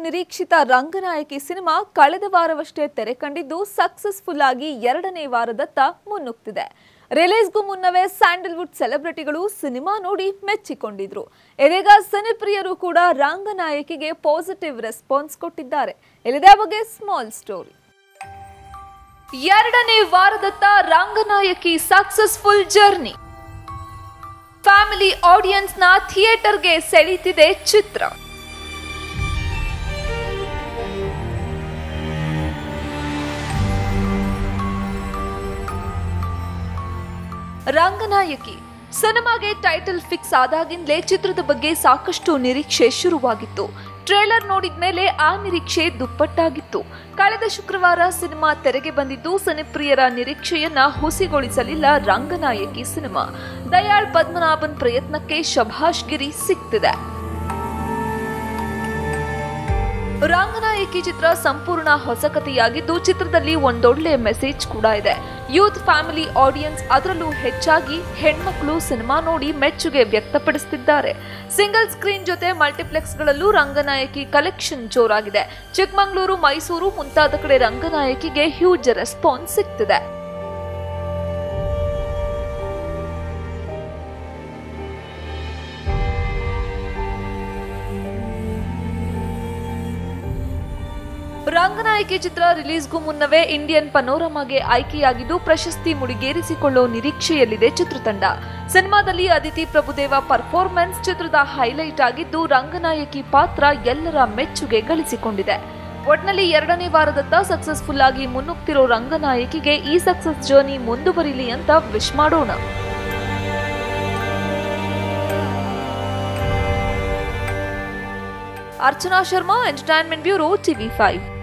ನಿರೀಕ್ಷಿತ ರಂಗನಾಯಕಿ ಸಿನಿಮಾ ಕಳೆದ ವಾರವಷ್ಟೇ ತೆರೆ ಕಂಡಿದ್ದು ಸಕ್ಸಸ್ಫುಲ್ ಆಗಿ ಎರಡನೇ ವಾರದತ್ತ ಮುನ್ನುಗ್ತಿದೆ ರಿಲೀಸ್ಗೂ ಮುನ್ನವೇ ಸ್ಯಾಂಡಲ್ವುಡ್ ಸೆಲೆಬ್ರಿಟಿಗಳು ಸಿನಿಮಾ ನೋಡಿ ಮೆಚ್ಚಿಕೊಂಡಿದ್ರು ಇದೀಗ ಸಿನಿಪ್ರಿಯರು ಕೂಡ ರಂಗನಾಯಕಿಗೆ ಪಾಸಿಟಿವ್ ರೆಸ್ಪಾನ್ಸ್ ಕೊಟ್ಟಿದ್ದಾರೆ ಇಲ್ಲಿದೆ ಆ ಬಗ್ಗೆ ಸ್ಮಾಲ್ ಸ್ಟೋರಿ ಎರಡನೇ ವಾರದತ್ತ ರಂಗನಾಯಕಿ ಸಕ್ಸಸ್ಫುಲ್ ಜರ್ನಿ ಫ್ಯಾಮಿಲಿ ಆಡಿಯನ್ಸ್ನ ಥಿಯೇಟರ್ಗೆ ಸೆಳೀತಿದೆ ಚಿತ್ರ ರಂಗನಾಯಕಿ ಸಿನಿಮಾಗೆ ಟೈಟಲ್ ಫಿಕ್ಸ್ ಆದಾಗಿಂದಲೇ ಚಿತ್ರದ ಬಗ್ಗೆ ಸಾಕಷ್ಟು ನಿರೀಕ್ಷೆ ಶುರುವಾಗಿತ್ತು ಟ್ರೇಲರ್ ನೋಡಿದ ಮೇಲೆ ಆ ನಿರೀಕ್ಷೆ ದುಪ್ಪಟ್ಟಾಗಿತ್ತು ಕಳೆದ ಶುಕ್ರವಾರ ಸಿನಿಮಾ ತೆರೆಗೆ ಬಂದಿದ್ದು ಸಿನಿಪ್ರಿಯರ ನಿರೀಕ್ಷೆಯನ್ನ ಹುಸಿಗೊಳಿಸಲಿಲ್ಲ ರಂಗನಾಯಕಿ ಸಿನಿಮಾ ದಯಾಳ್ ಪದ್ಮನಾಭನ್ ಪ್ರಯತ್ನಕ್ಕೆ ಶಭಾಷ್ಗಿರಿ ಸಿಕ್ತಿದೆ ರಂಗನಾಯಕಿ ಚಿತ್ರ ಸಂಪೂರ್ಣ ಹೊಸ ಕಥೆಯಾಗಿದ್ದು ಚಿತ್ರದಲ್ಲಿ ಒಂದೊಳ್ಳೆ ಮೆಸೇಜ್ ಕೂಡ ಇದೆ ಯೂತ್ ಫ್ಯಾಮಿಲಿ ಆಡಿಯನ್ಸ್ ಅದರಲ್ಲೂ ಹೆಚ್ಚಾಗಿ ಹೆಣ್ಮಕ್ಳು ಸಿನಿಮಾ ನೋಡಿ ಮೆಚ್ಚುಗೆ ವ್ಯಕ್ತಪಡಿಸುತ್ತಿದ್ದಾರೆ ಸಿಂಗಲ್ ಸ್ಕ್ರೀನ್ ಜೊತೆ ಮಲ್ಟಿಪ್ಲೆಕ್ಸ್ಗಳಲ್ಲೂ ರಂಗನಾಯಕಿ ಕಲೆಕ್ಷನ್ ಜೋರಾಗಿದೆ ಚಿಕ್ಕಮಗಳೂರು ಮೈಸೂರು ಮುಂತಾದ ಕಡೆ ರಂಗನಾಯಕಿಗೆ ಹ್ಯೂಜ್ ರೆಸ್ಪಾನ್ಸ್ ಸಿಗ್ತಿದೆ ರಂಗನಾಯಕಿ ಚಿತ್ರ ರಿಲೀಸ್ಗೂ ಮುನ್ನವೇ ಇಂಡಿಯನ್ ಪನೋರಮಾಗೆ ಆಯ್ಕೆಯಾಗಿದ್ದು ಪ್ರಶಸ್ತಿ ಮುಡಿಗೇರಿಸಿಕೊಳ್ಳೋ ನಿರೀಕ್ಷೆಯಲ್ಲಿದೆ ಚಿತ್ರತಂಡ ಸಿನಿಮಾದಲ್ಲಿ ಅದಿತಿ ಪ್ರಭುದೇವ ಪರ್ಫಾರ್ಮೆನ್ಸ್ ಚಿತ್ರದ ಹೈಲೈಟ್ ಆಗಿದ್ದು ರಂಗನಾಯಕಿ ಪಾತ್ರ ಎಲ್ಲರ ಮೆಚ್ಚುಗೆ ಗಳಿಸಿಕೊಂಡಿದೆ ಒಟ್ನಲ್ಲಿ ಎರಡನೇ ವಾರದತ್ತ ಸಕ್ಸಸ್ಫುಲ್ ಆಗಿ ಮುನ್ನುಗ್ತಿರೋ ರಂಗನಾಯಕಿಗೆ ಈ ಸಕ್ಸಸ್ ಜರ್ನಿ ಮುಂದುವರಿಲಿ ಅಂತ ವಿಶ್ ಮಾಡೋಣ Archana Sharma entertainment bureau TV five